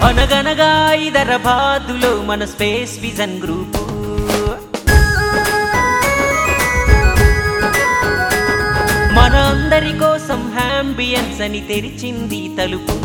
అనగనగా హైదరాబాదులో మన స్పేస్ విజన్ గ్రూపు మన అందరి కోసం హాంబియన్స్ అని తెరిచింది తలుపు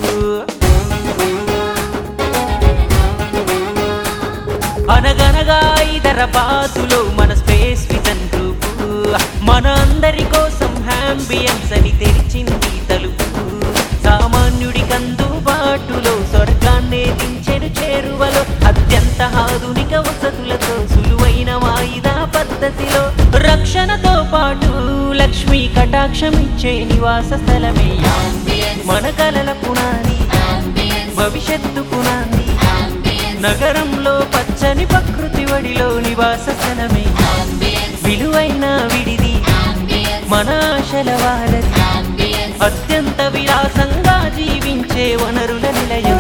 అనగనగా హైదరాబాదులో మన స్పేస్ విజన్ గ్రూపు మన అందరి కోసం హాంబియన్స్ అని తెరిచింది తలుపు సామాన్యుడికి అందుబాటులో స్వర్గాన్నే దించెను చేరువలో అత్యంత ఆధునిక వసతులతో సులువైన వాయిదా పద్ధతిలో రక్షణతో పాటు లక్ష్మీ కటాక్షం ఇచ్చే నివాస స్థలమే మన కలల పునాది భవిష్యత్తు పునాది నగరంలో పచ్చని ప్రకృతి వడిలో నివాస స్థలమే విలువైన విడిది మన ఆశల వారధి అత్యంత విలాసంగా జీవించే వనరుల నిలయం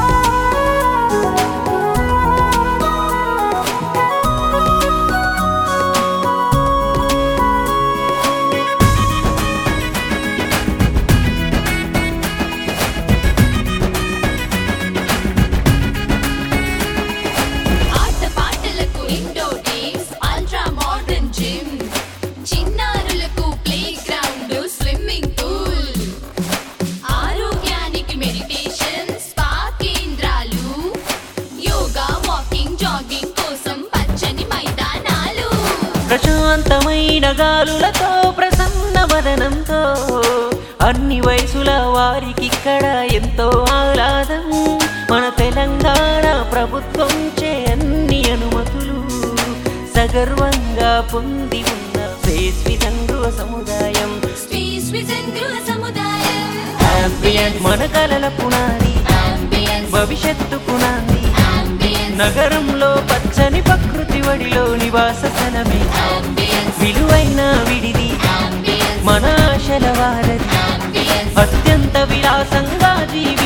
ఆట పాటలకు indoor games ultra modern gym చిన్నారులకు ప్లే గ్రౌండ్ స్విమ్మింగ్ పూల్ ఆరోగ్యానికి మెడిటేషన్ స్పా కేంద్రాలు యోగా వాకింగ్ జాగింగ్ కోసం పచ్చని మైదానాలు ప్రశాంతమైన గాలులతో ప్రసన్న వదనంతో అన్ని వయసుల వారికి ఇక్కడ ఎంతో ఆహ్లాదం మన తెలంగాణ ప్రభుత్వం చే అన్ని అనుమతులు సగర్వంగా పొంది ఉన్న స్పేస్ విజన్ గృహ సముదాయం స్పేస్ విజన్ గృహ సముదాయం Ambient మన కలల పునాది అంబియన్స్ భవిష్యత్తు పునాది అంబియన్స్ నగరంలో పచ్చని ప్రకృతి వడిలో నివాస స్థలమే అంబియన్స్ విలువైన విడిది అంబియన్స్ మన ఆశల వారధి అంబియన్స్ అత్యంత విలాసంగా జీవి